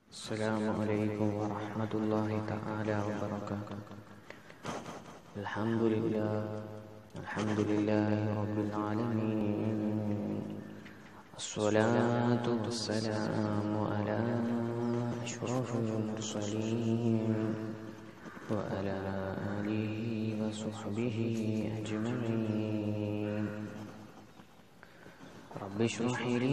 السلام عليكم ورحمة الله تعالى وبركاته الحمد لله الحمد لله رب العالمين الصلاة والسلام على أشرف المرسلين وعلى آله وصحبه أجمعين رب اشرح لي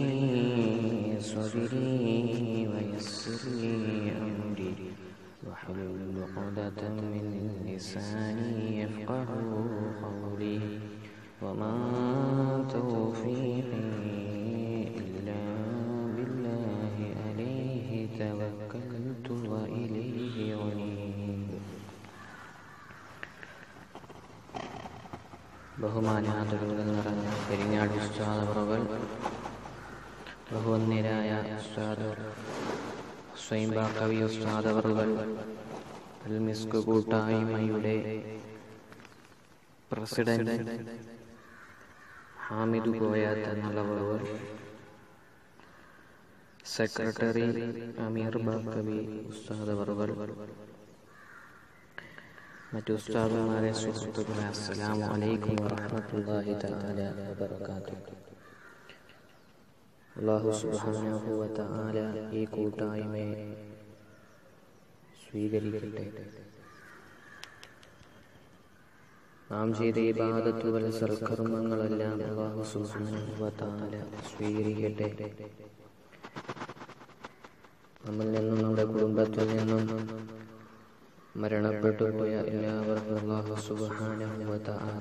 صدري ويسر لي أمري واحلل عقدة من لساني يفقه قولي وما توفيقي إلا بالله عليه توكلت وإليه عنيب ബഹുമാനാദരവുകൾ നിറഞ്ഞ പെരിങ്ങാട് ഉസ്താദ് അവറുകൾ ബഹുവന്യരായ ഉസ്താദ് സ്വയം കവി ഉസ്താദ് അവറുകൾ അൽമിസ്ക് കൂട്ടായ്മയുടെ പ്രസിഡന്റ് ഹാമിദ് കോയാത്ത് എന്നുള്ളവർ സെക്രട്ടറി അമീർ ബാക്കവി ഉസ്താദ് അവറുകൾ മറ്റു ഉസ്താദുമാരെ സുഹൃത്തുക്കളെ അസ്സലാമു അലൈക്കും വറഹ്മത്തുള്ളാഹി തആല വബറകാതുഹു അല്ലാഹു സുബ്ഹാനഹു വ തആല ഈ കൂട്ടായ്മയെ സ്വീകരിക്കട്ടെ നാം ചെയ്ത ഇബാദത്തുകൾ സൽക്കർമ്മങ്ങളെല്ലാം അല്ലാഹു സുബ്ഹാനഹു വ തആല സ്വീകരിക്കട്ടെ നമ്മിൽ നിന്നും നമ്മുടെ കുടുംബത്തിൽ നിന്നും മരണപ്പെട്ടു പോയ എല്ലാവർക്കും അല്ലാഹു സുബ്ഹാനഹു വ തആല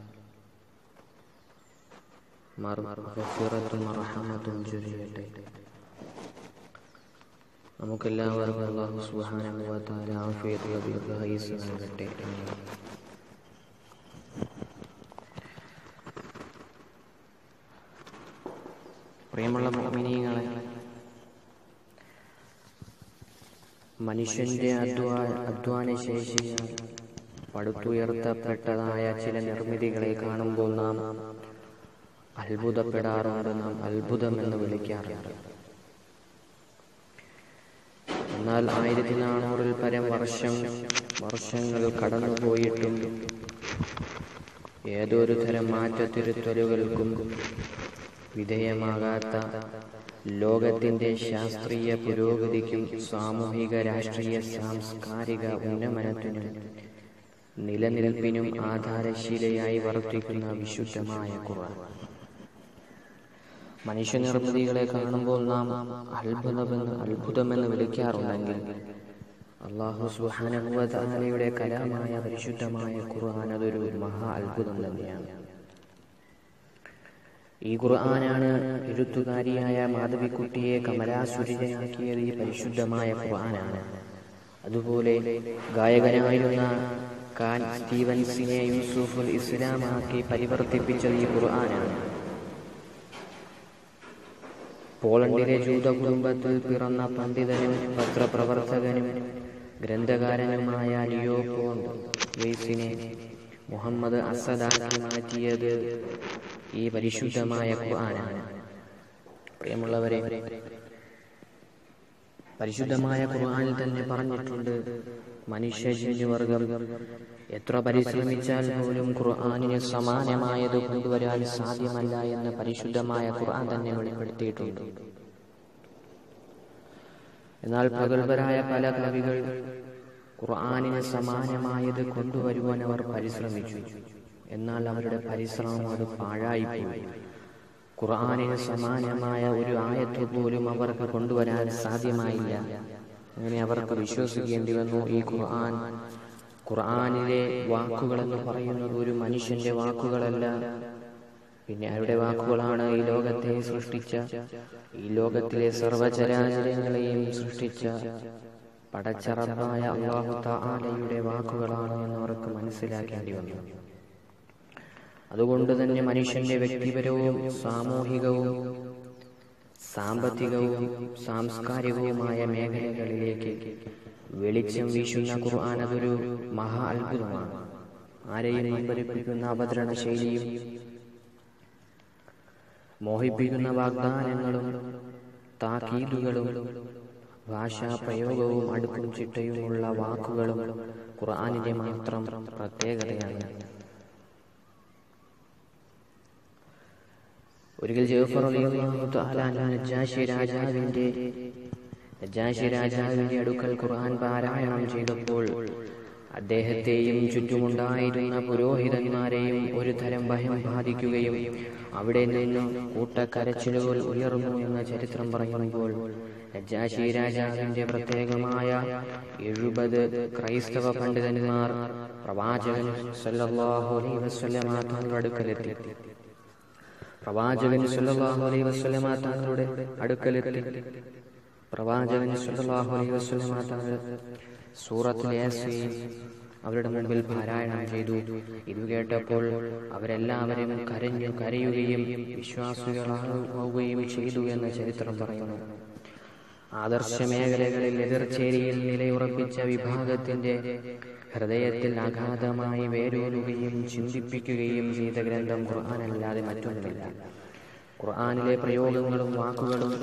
മഗ്ഫിറത്തും റഹ്മത്തും ചൊരിയട്ടെ നമുക്കെല്ലാവർക്കും അല്ലാഹു സുബ്ഹാനഹു വ തആല ആഫിയത്തുള്ള ദീർഘായുസ്സ് നൽകട്ടെ പ്രിയമുള്ള മുഅ്മിനീങ്ങളെ മനുഷ്യന്റെ അധ്വാ അധ്വാന ശേഷിയാൽ പടുത്തുയർത്തപ്പെട്ടതായ ചില നിർമ്മിതികളെ കാണുമ്പോൾ നാം അത്ഭുതപ്പെടാറുണ്ട് നാം അത്ഭുതമെന്ന് വിളിക്കാറുണ്ട് എന്നാൽ ആയിരത്തി നാനൂറിൽ പരം വർഷം വർഷങ്ങൾ കടന്നുപോയിട്ടും ഏതൊരു തരം മാറ്റത്തിരുത്തലുകൾക്കും വിധേയമാകാത്ത ലോകത്തിന്റെ ശാസ്ത്രീയ പുരോഗതിക്കും സാമൂഹിക രാഷ്ട്രീയ സാംസ്കാരിക ഉന്നമനത്തിനും നിലനിൽപ്പിനും ആധാരശീലയായി വർത്തിക്കുന്ന വിശുദ്ധമായ ഖുർആൻ മനുഷ്യനിർമ്മിതികളെ കാണുമ്പോൾ നാം അത്ഭുതമെന്ന് അത്ഭുതമെന്ന് വിളിക്കാറുണ്ടെങ്കിൽ അള്ളാഹു സുഹാനുഭവതാലയുടെ കലാമായ പരിശുദ്ധമായ ഖുർആൻ അതൊരു മഹാ അത്ഭുതം തന്നെയാണ് ഈ ഖുർആനാണ് എഴുത്തുകാരിയായ മാധവിക്കുട്ടിയെ കമലാസുരിതയാക്കിയത് ഈ പരിശുദ്ധമായ ഖുർആനാണ് അതുപോലെ ഗായകനായിരുന്ന ഖാൻ സ്റ്റീവൻസിനെ യൂസുഫുൽ ഇസ്ലാമാക്കി പരിവർത്തിപ്പിച്ചത് ഈ ഖുർആനാണ് പോളണ്ടിലെ ജൂത കുടുംബത്തിൽ പിറന്ന പണ്ഡിതനും പത്രപ്രവർത്തകനും ഗ്രന്ഥകാരനുമായ ലിയോപോണ്ട് വെയ്സിനെ മുഹമ്മദ് അസദാക്കി മാറ്റിയത് ഈ പരിശുദ്ധമായ ഖുർആനാണ് പ്രിയമുള്ളവരെ പരിശുദ്ധമായ ഖുർആനിൽ തന്നെ പറഞ്ഞിട്ടുണ്ട് മനുഷ്യജന്യവർഗം എത്ര പരിശ്രമിച്ചാൽ പോലും ഖുർആനിന് സമാനമായത് കൊണ്ടുവരാൻ സാധ്യമല്ല എന്ന് പരിശുദ്ധമായ ഖുർആൻ തന്നെ വെളിപ്പെടുത്തിയിട്ടുണ്ട് എന്നാൽ പ്രഗത്ഭരായ പല കവികൾ ഖുർആനിന് സമാനമായത് കൊണ്ടുവരുവാൻ അവർ പരിശ്രമിച്ചു എന്നാൽ അവരുടെ പരിശ്രമം അത് പാഴായിപ്പോയി ഖുർആനിന് സമാനമായ ഒരു ആയത്ത് പോലും അവർക്ക് കൊണ്ടുവരാൻ സാധ്യമായില്ല അങ്ങനെ അവർക്ക് വിശ്വസിക്കേണ്ടി വന്നു ഈ ഖുർആൻ ഖുർആനിലെ വാക്കുകളെന്ന് പറയുന്നത് ഒരു മനുഷ്യന്റെ വാക്കുകളല്ല പിന്നെ അവരുടെ വാക്കുകളാണ് ഈ ലോകത്തെ സൃഷ്ടിച്ച ഈ ലോകത്തിലെ സർവചരാചരങ്ങളെയും സൃഷ്ടിച്ച പടച്ചറബായ അള്ളാഹു താലയുടെ വാക്കുകളാണ് എന്ന് അവർക്ക് മനസ്സിലാക്കേണ്ടി വന്നു അതുകൊണ്ട് തന്നെ മനുഷ്യന്റെ വ്യക്തിപരവും സാമൂഹികവും സാമ്പത്തികവും സാംസ്കാരികവുമായ മേഖലകളിലേക്ക് വെളിച്ചം വീശുന്ന ഖുർആൻ അതൊരു മഹാ അത്ഭുതമാണ് ആരെയും അമ്പരിപ്പിക്കുന്ന അവതരണ ശൈലിയും മോഹിപ്പിക്കുന്ന വാഗ്ദാനങ്ങളും താക്കീതുകളും ഭാഷാ പ്രയോഗവും അടുക്കും ചിട്ടയുമുള്ള വാക്കുകളും ഖുർആാനിന്റെ മാത്രം പ്രത്യേകതയാണ് ഒരിക്കൽ ജഫർ റളിയല്ലാഹു തആല അൻഹു നജ്ജാശി രാജാവിന്റെ നജ്ജാശി രാജാവിന്റെ അടുക്കൽ ഖുർആൻ പാരായണം ചെയ്തപ്പോൾ അദ്ദേഹത്തെയും ചുറ്റുമുണ്ടായിരുന്ന പുരോഹിതന്മാരെയും ഒരു തരം ഭയം ബാധിക്കുകയും അവിടെ നിന്ന് കൂട്ടക്കരച്ചിലുകൾ ഉയർന്നു എന്ന ചരിത്രം പറയുമ്പോൾ നജ്ജാശി രാജാവിന്റെ പ്രത്യേകമായ എഴുപത് ക്രൈസ്തവ പണ്ഡിതന്മാർ പ്രവാചകൻ സല്ലല്ലാഹു അലൈഹി വസല്ലമ തങ്ങളുടെ അടുക്കലെത്തി പ്രവാചകൻ സല്ലല്ലാഹു അലൈഹി വസല്ലമ തങ്ങളുടെ അടുക്കലെത്തി പ്രവാചകൻ സല്ലല്ലാഹു അലൈഹി വസല്ലമ തങ്ങൾ സൂറത്തുൽ യാസീൻ അവരുടെ മുമ്പിൽ പാരായണം ചെയ്തു ഇത് കേട്ടപ്പോൾ അവരെല്ലാവരും കരഞ്ഞു കരയുകയും വിശ്വാസികളാവുകയും ചെയ്തു എന്ന ചരിത്രം പറയുന്നു ആദർശ മേഖലകളിൽ എതിർച്ചേരിയിൽ നിലയുറപ്പിച്ച വിഭാഗത്തിന്റെ ഹൃദയത്തിൽ അഗാധമായി വേരൂരുകയും ചിന്തിപ്പിക്കുകയും ചെയ്ത ഗ്രന്ഥം ഖുർആാനല്ലാതെ മറ്റൊന്നുമില്ല ഖുർആാനിലെ പ്രയോഗങ്ങളും വാക്കുകളും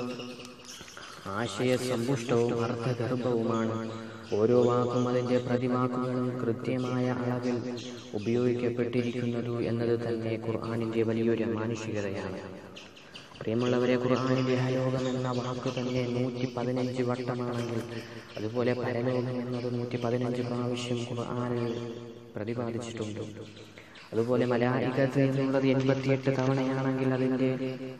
ആശയസമ്പുഷ്ടവും അർത്ഥഗർഭവുമാണ് ഓരോ വാക്കും അതിന്റെ പ്രതിവാക്കുകളും കൃത്യമായ അളവിൽ ഉപയോഗിക്കപ്പെട്ടിരിക്കുന്നതു എന്നത് തന്നെ ഖുർആാനിന്റെ വലിയൊരു മാനുഷികതയാണ് പ്രിയമുള്ളവരെ ഖുർആാനിലെ ഹലോകം എന്ന വാക്ക് തന്നെ നൂറ്റി പതിനഞ്ച് വട്ടമാണെങ്കിൽ അതുപോലെ പരലോകം എന്നത് നൂറ്റി പതിനഞ്ച് പ്രാവശ്യം ഖുർആാനിൽ പ്രതിപാദിച്ചിട്ടുണ്ട് അതുപോലെ മലാലികത്ത് എന്നുള്ളത് എൺപത്തിയെട്ട് തവണയാണെങ്കിൽ അതിൻ്റെ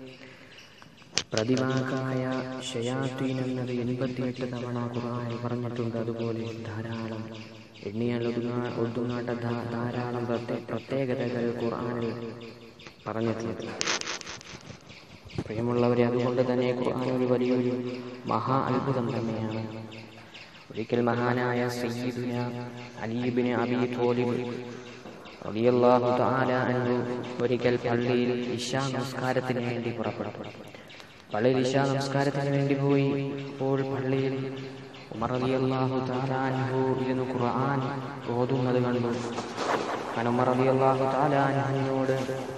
പ്രതിവാക്കായ ഷയാത്തീൻ എന്നത് എൺപത്തിയെട്ട് തവണ ഖുർആാനിൽ പറഞ്ഞിട്ടുണ്ട് അതുപോലെ ധാരാളം എണ്ണിയാൽ ഒതുങ്ങാ ഒതുങ്ങാത്ത ധാ- ധാരാളം പ്രത്യേ- പ്രത്യേകതകൾ ഖുർആാനിൽ പറഞ്ഞിട്ടുണ്ട് പ്രിയമുള്ളവരെ അതുകൊണ്ട് തന്നെ ഖുർആൻ ഒരു വലിയൊരു മഹാ അത്ഭുതം തന്നെയാണ് ഒരിക്കൽ മഹാനായ സയ്യിദുന അലീബിന് അബി തോലിബ് റളിയല്ലാഹു തആല അൻഹു ഒരിക്കൽ പള്ളിയിൽ ഇശാ നമസ്കാരത്തിന് വേണ്ടി പുറപ്പെട്ടു പള്ളിയിൽ ഇശാ നമസ്കാരത്തിന് വേണ്ടി പോയി അപ്പോൾ പള്ളിയിൽ ഉമർ റളിയല്ലാഹു തആല അൻഹു ഇരുന്ന് ഖുർആൻ ഓതുന്നത് കണ്ടു കാരണം ഉമർ റളിയല്ലാഹു തആല അൻഹുവിനോട്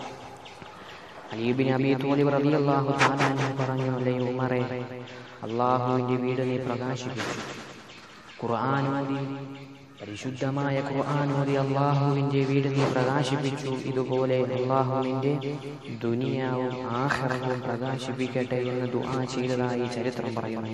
അലീബിൻ അബി തോലിബ് റളിയല്ലാഹു തആല അൻഹു പറഞ്ഞു അല്ലയോ ഉമറേ അള്ളാഹുവിന്റെ വീട് നീ പ്രകാശിപ്പിച്ചു ഖുർആാനോദി പരിശുദ്ധമായ ഖുർആാനോദി അള്ളാഹുവിന്റെ വീട് നീ പ്രകാശിപ്പിച്ചു ഇതുപോലെ അള്ളാഹുവിന്റെ ദുനിയാവും ആഹ്റവും പ്രകാശിപ്പിക്കട്ടെ എന്ന് ദുആ ചെയ്തതായി ചരിത്രം പറയുന്നു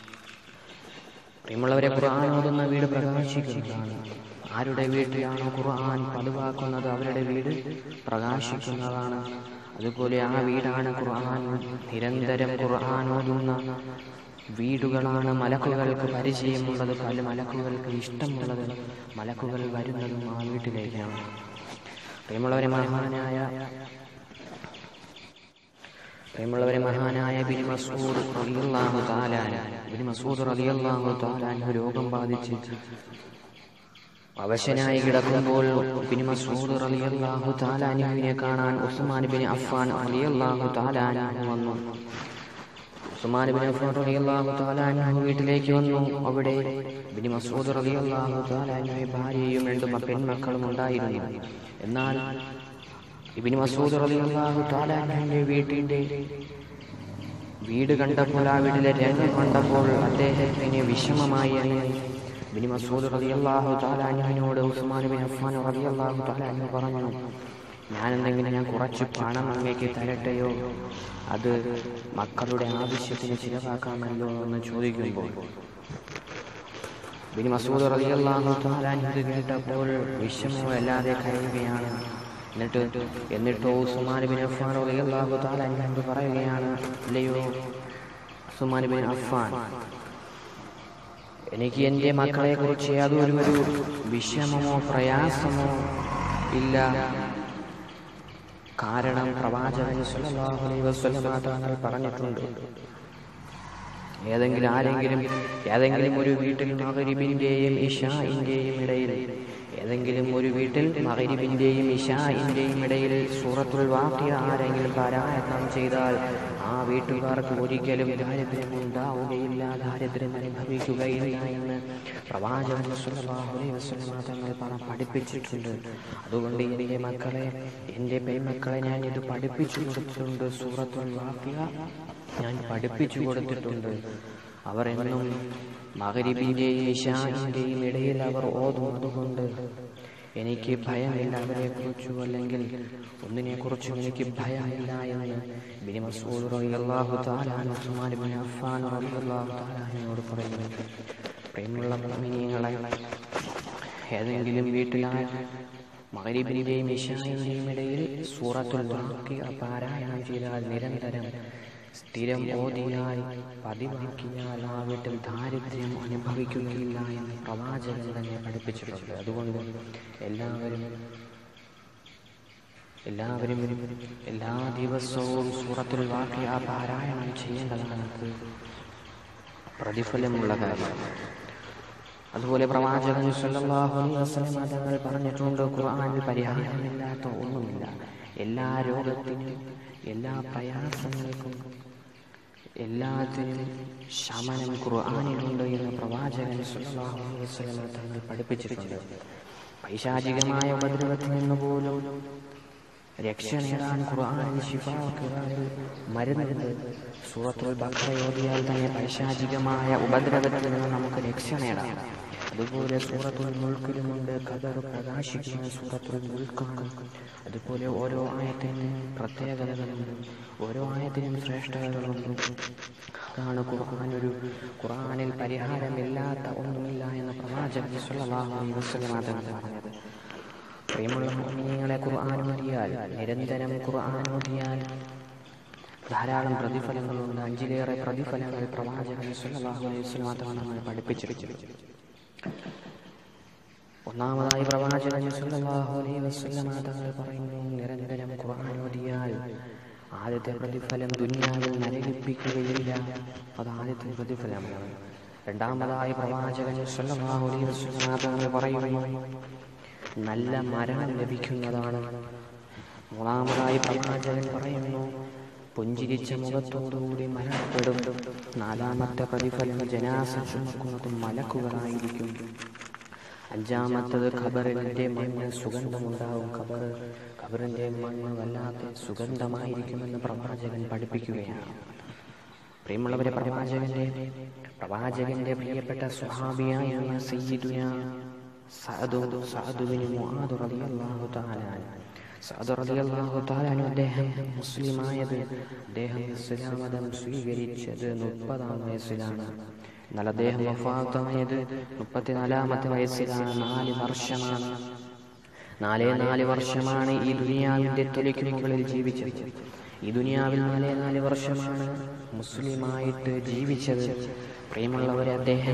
പ്രിയമുള്ളവരെ ഖുർആൻ ഓതുന്ന വീട് പ്രകാശിക്കുന്നതാണ് ആരുടെ വീട്ടിലാണോ ഖുർആൻ പതിവാക്കുന്നത് അവരുടെ വീട് പ്രകാശിക്കുന്നതാണ് അതുപോലെ ആ വീടാണ് ഖുർആൻ നിരന്തരം ഖുർആൻ ഓതുന്ന വീടുകളാണ് മലക്കുകൾക്ക് പരിചയമുള്ളത് പല മലക്കുകൾക്ക് ഇഷ്ടമുള്ളത് മലക്കുകൾ വരുന്നതും ആ വീട്ടിലേക്കാണ് പ്രിയമുള്ളവരെ മഹാനായ പ്രിയമുള്ളവരെ മഹാനായ ബിൻ മസൂദ് റളിയല്ലാഹു തആല ബിൻ മസൂദ് റളിയല്ലാഹു തആല അൻഹു രോഗം ബാധിച്ച് അവശനായി കിടക്കുമ്പോൾ ബിൻ മസൂദ് റളിയല്ലാഹു തആല അൻഹുവിനെ കാണാൻ ഉസ്മാൻ ബിൻ അഫ്ഫാൻ റളിയല്ലാഹു തആല അൻഹു വന്നു ഉസ്മാൻ ബിൻ അഫ്ഫാൻ റളിയല്ലാഹു തആല അൻഹു വീട്ടിലേക്ക് വന്നു അവിടെ ബിൻ മസൂദ് റളിയല്ലാഹു തആല അൻഹു ഭാര്യയും രണ്ട് മ- പെൺമക്കളും ഉണ്ടായിരുന്നു എന്നാൽ ഇബിന് മസൂദ് റളിയല്ലാഹു തആല അൻഹുവിന്റെ വീട്ടിന്റെ വീട് കണ്ടപ്പോൾ ആ വീട്ടിലെ രംഗം കണ്ടപ്പോൾ അദ്ദേഹത്തിന് വിഷമമായി എന്ന് ഇബ്നു മസൂദ് റളിയല്ലാഹു തആല അൻഹുവിനോട് ഉസ്മാൻ ബിൻ അഫ്ഫാൻ റളിയല്ലാഹു തആല അൻഹു പറഞ്ഞു ഞാൻ എന്തെങ്കിലും ഞാൻ കുറച്ച് പണം അങ്ങേക്ക് തരട്ടെയോ അത് മക്കളുടെ ആവശ്യത്തിന് ചിലവാക്കാമല്ലോ എന്ന് ചോദിക്കുമ്പോൾ ബിൻ മസൂദ് റളിയല്ലാഹു തആല അൻഹു ഇത് കേട്ടപ്പോൾ വിഷമമല്ലാതെ കരയുകയാണ് എന്നിട്ട് എന്നിട്ടോ ഉസ്മാൻ ബിൻ അഫ്ഫാൻ റളിയല്ലാഹു തആല അൻഹു പറയുകയാണ് അല്ലയോ ഉസ്മാൻ ബിൻ അഫ്ഫാൻ എനിക്ക് എൻ്റെ മക്കളെ കുറിച്ച് യാതൊരു ഒരു വിഷമമോ പ്രയാസമോ ഇല്ല കാരണം പ്രവാചകൻ സല്ലല്ലാഹു അലൈഹി വസല്ലമ തങ്ങൾ പറഞ്ഞിട്ടുണ്ട് ഏതെങ്കിലും ആരെങ്കിലും ഏതെങ്കിലും ഒരു വീട്ടിൽ മകരിബിന്റെയും ഇഷാഇന്റെയും ഇടയിൽ ഏതെങ്കിലും ഒരു വീട്ടിൽ മകരിബിന്റെയും ഇഷാഇന്റെയും ഇടയിൽ സൂറത്തുൽ വാഖിയ ആരെങ്കിലും പാരായണം ചെയ്താൽ ആ വീട്ടുകാർക്ക് ഒരിക്കലും ദാരിദ്ര്യം ഉണ്ടാവുകയില്ല ദാരിദ്ര്യം അനുഭവിക്കുകയില്ല എന്ന് പ്രവാചകൻ സല്ലല്ലാഹു അലൈഹി വസല്ലമ തങ്ങൾ പറ പഠിപ്പിച്ചിട്ടുണ്ട് അതുകൊണ്ട് എൻ്റെ മക്കളെ എൻ്റെ പെൺമക്കളെ ഞാൻ ഇത് പഠിപ്പിച്ചു കൊടുത്തിട്ടുണ്ട് സൂറത്തുൽ വാഖിയ ഞാൻ പഠിപ്പിച്ചു കൊടുത്തിട്ടുണ്ട് അവർ എന്നും മകരിബിന്റെയും ഇഷാന്റെയും ഇടയിൽ അവർ ഓതും അതുകൊണ്ട് എനിക്ക് ഭയമില്ല അവരെ കുറിച്ചു അല്ലെങ്കിൽ ഒന്നിനെ കുറിച്ചും എനിക്ക് ഭയമില്ല എന്ന് ഇബ്നു മസ്ഊദ് റളിയല്ലാഹു തആല അൻഹു ഉസ്മാൻ ഇബ്നു അഫ്ഫാൻ റളിയല്ലാഹു തആല അൻഹുവോട് പറയുന്നു പ്രിയമുള്ള മുഅ്മിനീങ്ങളെ ഏതെങ്കിലും വീട്ടിലായ മകരിബിന്റെയും ഇഷാന്റെയും ഇടയിൽ സൂറത്തുൽ വാഖിഅ പാരായണം ചെയ്താൽ നിരന്തരം സ്ഥിരം ഓതിയാൽ പതിവാക്കിയാൽ ആ വീട്ടിൽ ദാരിദ്ര്യം അനുഭവിക്കുകയില്ല എന്ന് പ്രവാചകൻ തന്നെ പഠിപ്പിച്ചിട്ടുണ്ട് അതുകൊണ്ട് എല്ലാവരും എല്ലാവരും എല്ലാ ദിവസവും സൂറത്തുൽ വാഖിഅ പാരായണം ചെയ്യേണ്ടതാണ് പ്രതിഫലമുള്ള കാര്യം അതുപോലെ പ്രവാചകൻ സല്ലല്ലാഹു അലൈഹി വസല്ലം തങ്ങൾ പറഞ്ഞിട്ടുണ്ട് ഖുർആനിൽ പരിഹാരമില്ലാത്ത ഒന്നുമില്ല എല്ലാ രോഗത്തിനും എല്ലാ പ്രയാസങ്ങൾക്കും എല്ലാത്തിനും ശമനം ഖുർആനിലുണ്ട് എന്ന് പ്രവാചകൻ സല്ലല്ലാഹു അലൈഹി വസല്ലം തങ്ങൾ പഠിപ്പിച്ചിട്ടുണ്ട് പൈശാചികമായ ഉപദ്രവത്തിൽ നിന്ന് പോലും രക്ഷ നേടാൻ ഖുർആനിൽ ശിഫാക്കിറാനിൽ മരുന്നുണ്ട് സൂറത്തുൽ ബഖറ ഓതിയാൽ തന്നെ പൈശാചികമായ ഉപദ്രവത്തിൽ നിന്ന് നമുക്ക് രക്ഷ നേടാം അതുപോലെ സൂറത്തുൽ മുൾക്കിലുമുണ്ട് ഖദർ പ്രകാശിക്കുന്ന സൂറത്തുൽ മുൾക്കാണ് അതുപോലെ ഓരോ ആയത്തിനും പ്രത്യേകതകളുണ്ട് ഓരോ ആയത്തിനും ശ്രേഷ്ഠതകളുണ്ട് അതാണ് ഖുർആൻ ഒരു ഖുർആനിൽ പരിഹാരമില്ലാത്ത ഒന്നുമില്ല എന്ന് പ്രവാചകൻ സല്ലല്ലാഹു അലൈഹി വസല്ലം തങ്ങൾ പറഞ്ഞത് പ്രിയമുള്ള മുഅ്മിനീങ്ങളെ ഖുർആൻ ഓതിയാൽ നിരന്തരം ഖുർആൻ ഓതിയാൽ ധാരാളം പ്രതിഫലങ്ങളുണ്ട് അഞ്ചിലേറെ പ്രതിഫലങ്ങൾ പ്രവാചകൻ സല്ലല്ലാഹു അലൈഹി വസല്ലം തങ്ങൾ നമ്മെ പഠിപ്പിച്ചിരിക്കുന്നു ഒന്നാമതായി പ്രവാചകൻ സല്ലല്ലാഹു അലൈഹി വസല്ലം തങ്ങൾ പറയുന്നു നിരന്തരം ഖുർആൻ ഓതിയാൽ ആദ്യത്തെ പ്രതിഫലം ദുനിയാവിൽ നരകിപ്പിക്കുകയില്ല അത് ആദ്യത്തെ പ്രതിഫലമാണ് രണ്ടാമതായി പ്രവാചകൻ സല്ലല്ലാഹു അലൈഹി വസല്ലം തങ്ങൾ പറയുന്നു നല്ല മരണം ലഭിക്കുന്നതാണ് മൂന്നാമതായി പ്രവാചകൻ പറയുന്നു പുഞ്ചിരിച്ച മുഖത്തോടുകൂടി മരണപ്പെടും നാലാമത്തെ പ്രതിഫലം ജനാസ ചുമക്കുന്നതും മലക്കുകളായിരിക്കും അഞ്ചാമത്തത് ഖബറിന്റെ മണ്ണ് സുഗന്ധമുണ്ടാവും ഖബർ ഖബറിന്റെ മണ്ണ് വല്ലാത്ത സുഗന്ധമായിരിക്കുമെന്ന് പ്രവാചകൻ പഠിപ്പിക്കുകയാണ് പ്രിയമുള്ളവരെ പ്രവാചകന്റെ പ്രവാചകന്റെ പ്രിയപ്പെട്ട സുഹാബിയായ സയ്യിദുന സഅദു സഅദു ബിൻ മുആദ് റളിയല്ലാഹു തആല സഅദ് റളിയല്ലാഹു തആല അൻഹു അദ്ദേഹം മുസ്ലിമായത് അദ്ദേഹം ഇസ്ലാം മതം സ്വീകരിച്ചത് മുപ്പതാം വയസ്സിലാണ് എന്നാൽ അദ്ദേഹം വഫാത്തായത് മുപ്പത്തിനാലാമത്തെ വയസ്സിലാണ് നാല് വർഷമാണ് നാലേ നാല് വർഷമാണ് ഈ ദുനിയാവിന്റെ തൊലിക്ക് മുകളിൽ ജീവിച്ചത് ഈ ദുനിയാവിൽ നാലേ നാല് വർഷമാണ് മുസ്ലിമായിട്ട് ജീവിച്ചത് പ്രിയമുള്ളവരെ അദ്ദേഹം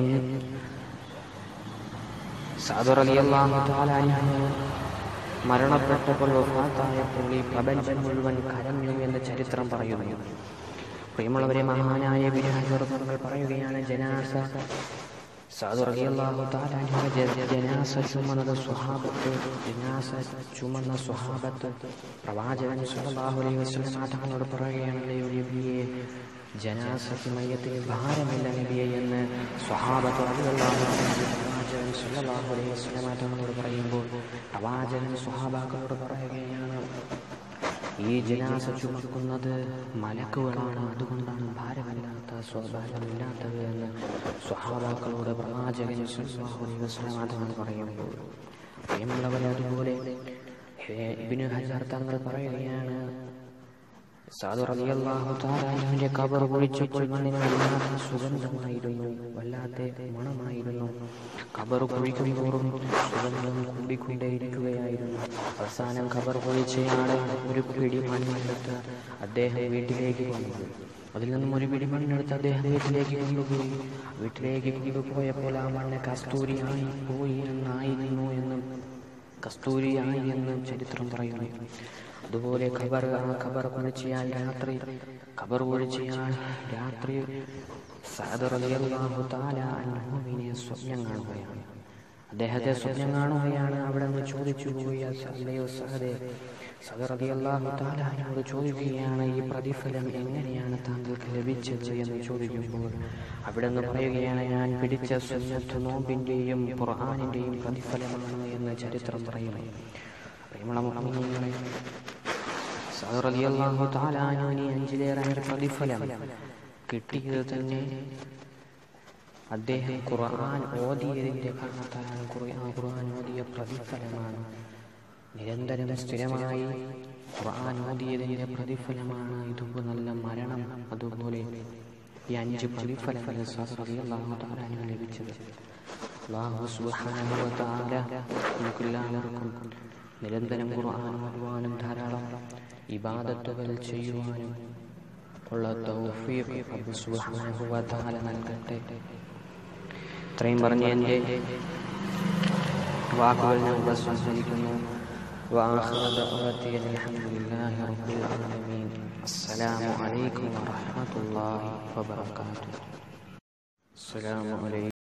സാദർ അലിയല്ലാഹു തആല അൻഹു മരണപ്പെട്ടപ്പോൾ വഫാത്തായപ്പോൾ ഈ പ്രപഞ്ചം മുഴുവൻ കരഞ്ഞു എന്ന ചരിത്രം പറയുന്നു പ്രിയമുള്ളവരെ മഹാനായ വിരാജർമ്മകൾ പറയുകയാണ് ജനാസ സാദർ അലിയല്ലാഹു തആല അൻഹു ജ- ജനാസ ചുമന്നത് സ്വഹാബത്ത് ജനാസ ചുമന്ന സ്വഹാബത്ത് പ്രവാചകൻ സല്ലല്ലാഹു അലൈഹി വസല്ലം തങ്ങളോട് പറയുകയാണല്ലോ നബിയെ ജനാസത്ത് മയ്യത്തിന് ഭാരമില്ല നബിയെ എന്ന് സ്വഹാബത്ത് റളിയല്ലാഹു അൻഹു പ്രവാചകൻ സല്ലല്ലാഹു അലൈഹി വസല്ലം തങ്ങളോട് പറയുമ്പോൾ പ്രവാചകൻ സ്വഹാബാക്കളോട് പറയുകയാണ് ഈ ജനാസ ചുമക്കുന്നത് മലക്കുകളാണ് അതുകൊണ്ടാണ് ഭാരമില്ലാത്ത സ്വഭാവമില്ലാത്തത് എന്ന് സ്വഹാബാക്കളോട് പ്രവാചകൻ സല്ലല്ലാഹു അലൈഹി വസല്ലം തങ്ങൾ പറയുമ്പോൾ പ്രിയമുള്ളവരെ അതുപോലെ ഹേ, ഇബ്നു ഹജർ തങ്ങൾ പറയുകയാണ് സാദു റളിയല്ലാഹു തആല അൻഹുവിന്റെ ഖബർ കുഴിച്ചപ്പോൾ മണ്ണിന് വല്ലാത്ത സുഗന്ധമായിരുന്നു വല്ലാത്ത മണമായിരുന്നു ഖബർ കുഴിക്കുന്തോറും സുഗന്ധം കൂടിക്കൊണ്ടേയിരിക്കുകയായിരുന്നു അവസാനം ഖബർ കുഴിച്ചയാളെ ഒരു പിടി മണ്ണെടുത്ത് അദ്ദേഹം വീട്ടിലേക്ക് കൊണ്ടുപോയി അതിൽ നിന്നും ഒരു പിടി മണ്ണെടുത്ത് അദ്ദേഹം വീട്ടിലേക്ക് കൊണ്ടുപോയി വീട്ടിലേക്ക് കൊണ്ടുപോയപ്പോൾ ആ മണ്ണ് കസ്തൂരിയായി പോയി എന്നായിരുന്നു എന്നും കസ്തൂരിയായി എന്ന് ചരിത്രം പറയുന്നു അതുപോലെ ഖബർ ആ ഖബർ കുഴിച്ചിയാൽ രാത്രി ഖബർ കുഴിച്ചിയാൽ രാത്രി സഅദ് റളിയല്ലാഹു തആല അൻഹുവിനെ സ്വപ്നം കാണുകയാണ് അദ്ദേഹത്തെ സ്വപ്നം കാണുകയാണ് അവിടെ നിന്ന് ചോദിച്ചു പോയി അല്ലയോ സഹദെ സഅദ് റളിയല്ലാഹു തആല അൻഹുവോട് ചോദിക്കുകയാണ് ഈ പ്രതിഫലം എങ്ങനെയാണ് താങ്കൾക്ക് ലഭിച്ചത് എന്ന് ചോദിക്കുമ്പോൾ അവിടെ നിന്ന് പറയുകയാണ് ഞാൻ പിടിച്ച സുന്നത്ത് നോമ്പിന്റെയും ഖുർആനിന്റെയും പ്രതിഫലമാണ് എന്ന് ചരിത്രം പറയുന്നു പ്രിയമുള്ള മുഅ്മിനീങ്ങളെ സഅദ് റളിയല്ലാഹു തആല അൻഹുവിന് അഞ്ചിലേറെ പ്രതിഫലം കിട്ടിയത് തന്നെ അദ്ദേഹം ഖുർആൻ ഓതിയതിൻ്റെ കാരണത്താലാണ് ഖുർആൻ ഖുർആൻ ഓതിയ പ്രതിഫലമാണ് നിരന്തരം സ്ഥിരമായി ഖുർആൻ ഓതിയതിൻ്റെ പ്രതിഫലമാണ് ഇതുപോലെ നല്ല മരണം അതുപോലെ ഈ അഞ്ച് പ്രതിഫലങ്ങൾ അള്ളാഹു ലഭിച്ചത് അള്ളാഹു സുബ്ഹാനഹു വ തആല നമുക്കെല്ലാവർക്കും നിരന്തരം ഖുർആൻ ഓതുവാനും ധാരാളം ഇബാദത്തുകൾ ചെയ്യുവാനും ഉള്ള തൗഫീഖ് റബ്ബ് സുബ്ഹാനഹു വ തആല നൽകട്ടെ ഇത്രയും പറഞ്ഞ് എൻ്റെ വാക്കുകൾ ഞാൻ ഉപസംഹരിക്കുന്നു وآخر دعوتي الحمد لله رب العالمين السلام عليكم ورحمة الله وبركاته السلام عليكم